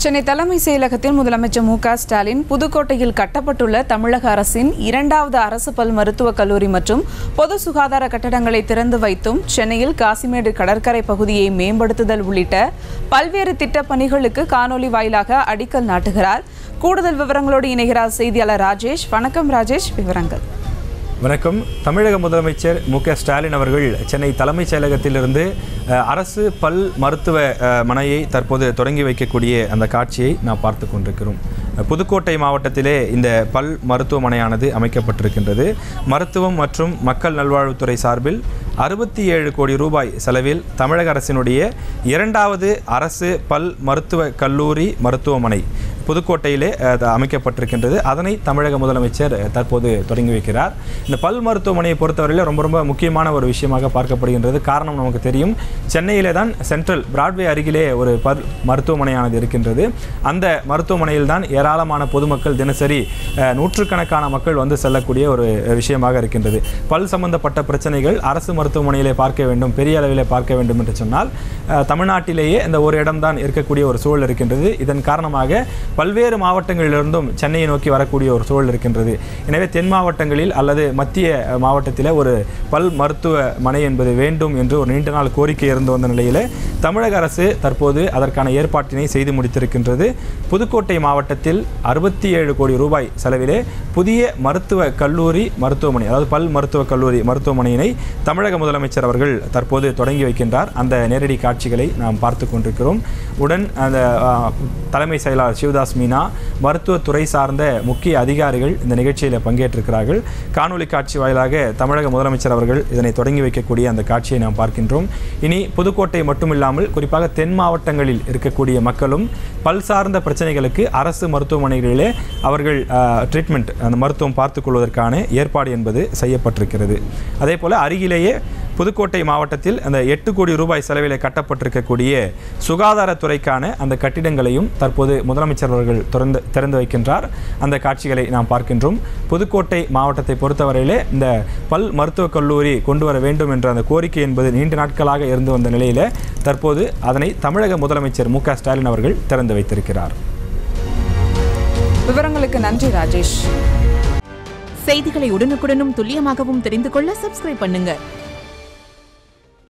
சென்னை தலைமை செயலகத்தில் முதலமைச்சர் மு க ஸ்டாலின் புதுக்கோட்டையில் கட்டப்பட்டுள்ள தமிழக அரசின் இரண்டாவது அரசு பல் மருத்துவக் கல்லூரி மற்றும் பொது சுகாதார கட்டடங்களை திறந்து வைத்தும் சென்னையில் காசிமேடு கடற்கரை பகுதியை மேம்படுத்துதல் உள்ளிட்ட பல்வேறு திட்டப் பணிகளுக்கு காணொலி வாயிலாக அடிக்கல் நாட்டுகிறார் கூடுதல் விவரங்களோடு இணைகிறார் செய்தியாளர் ராஜேஷ் வணக்கம் ராஜேஷ் விவரங்கள் வணக்கம் தமிழக முதலமைச்சர் மு க ஸ்டாலின் அவர்கள் சென்னை தலைமைச் செயலகத்திலிருந்து அஹ், அரசு பல் மருத்துவ அஹ், மனையை தற்போது தொடங்கி வைக்கக்கூடிய அந்த காட்சியை நாம் பார்த்து கொண்டிருக்கிறோம் அஹ், புதுக்கோட்டை மாவட்டத்திலே இந்த பல் மருத்துவமனையானது அமைக்கப்பட்டிருக்கின்றது மருத்துவம் மற்றும் மக்கள் நல்வாழ்வுத்துறை சார்பில் அறுபத்தி ஏழு கோடி ரூபாய் செலவில் தமிழக அரசினுடைய இரண்டாவது அரசு பல் மருத்துவ கல்லூரி மருத்துவமனை புதுக்கோட்டையிலே அஹ், அது அமைக்கப்பட்டிருக்கின்றது அதனை தமிழக முதலமைச்சர் அஹ், தற்போது தொடங்கி வைக்கிறார் இந்த பல் மருத்துவமனையை பொறுத்தவரையில் ரொம்ப ரொம்ப முக்கியமான ஒரு விஷயமாக பார்க்கப்படுகின்றது காரணம் நமக்கு தெரியும் சென்னையிலே தான் சென்ட்ரல் பிராட்வே அருகிலே ஒரு பல் மருத்துவமனையானது இருக்கின்றது அந்த மருத்துவமனையில் தான் ஏராளமான பொதுமக்கள் தினசரி அஹ், நூற்றுக்கணக்கான மக்கள் வந்து செல்லக்கூடிய ஒரு அஹ், விஷயமாக இருக்கின்றது பல் சம்பந்தப்பட்ட பிரச்சனைகள் அரசு மருத்துவமனையிலே பார்க்க வேண்டும் பெரிய அளவிலே பார்க்க வேண்டும் என்று சொன்னால் அஹ், தமிழ்நாட்டிலேயே இந்த ஒரு இடம்தான் இருக்கக்கூடிய ஒரு சூழல் இருக்கின்றது இதன் காரணமாக பல்வேறு மாவட்டங்களிலிருந்தும் சென்னையை நோக்கி வரக்கூடிய ஒரு சூழல் இருக்கின்றது எனவே தென் மாவட்டங்களில் அல்லது மத்திய அஹ், மாவட்டத்தில் ஒரு பல் மருத்துவமனை என்பது வேண்டும் என்று ஒரு நீண்ட நாள் கோரிக்கை இருந்து வந்த நிலையில் தமிழக அரசு தற்போது அதற்கான ஏற்பாட்டினை செய்து முடித்திருக்கின்றது புதுக்கோட்டை மாவட்டத்தில் அறுபத்தி ஏழு கோடி ரூபாய் செலவிலே புதிய மருத்துவ கல்லூரி மருத்துவமனை அதாவது பல் மருத்துவ கல்லூரி மருத்துவமனையினை தமிழக முதலமைச்சர் அவர்கள் தற்போது தொடங்கி வைக்கின்றார் அந்த நேரடி காட்சிகளை நாம் பார்த்து கொண்டிருக்கிறோம் உடன் அந்த ஆ, தலைமை செயலாளர் சிவதாஸ் மீனா மருத்துவத்துறை சார்ந்த முக்கிய அதிகாரிகள் இந்த நிகழ்ச்சியில் பங்கேற்றிருக்கிறார்கள் காணொலி காட்சி வாயிலாக தமிழக முதலமைச்சர் அவர்கள் இதனை தொடங்கி வைக்கக்கூடிய அந்த காட்சியை நாம் பார்க்கின்றோம் இனி புதுக்கோட்டை மட்டுமில்லாமல் குறிப்பாக தென் மாவட்டங்களில் இருக்கக்கூடிய மக்களும் பல் சார்ந்த பிரச்சனைகளுக்கு அரசு மருத்துவமனைகளிலே அவர்கள் ட்ரீட்மெண்ட் அந்த மருத்துவம் பார்த்துக் கொள்வதற்கான ஏற்பாடு என்பது செய்யப்பட்டிருக்கிறது அதே போல அருகிலேயே புதுக்கோட்டை மாவட்டத்தில் அந்த எட்டு கோடி ரூபாய் செலவிலே கட்டப்பட்டிருக்கக்கூடிய சுகாதாரத்துறைக்கான அந்த கட்டிடங்களையும் தற்போது முதலமைச்சர் அவர்கள் திறந்து திறந்து வைக்கின்றார் அந்த காட்சிகளை நாம் பார்க்கின்றோம் புதுக்கோட்டை மாவட்டத்தை பொறுத்தவரையிலே இந்த பல் மருத்துவக் கல்லூரி கொண்டு வர வேண்டும் என்ற அந்த கோரிக்கை என்பது நீண்ட நாட்களாக இருந்து வந்த நிலையில தற்போது அதனை தமிழக முதலமைச்சர் மு க ஸ்டாலின் அவர்கள் திறந்து வைத்திருக்கிறார் விவரங்களுக்கு நன்றி ராஜேஷ் செய்திகளை உடனுக்குடனும் துல்லியமாகவும் தெரிந்து கொள்ள சப்ஸ்கிரைப் பண்ணுங்க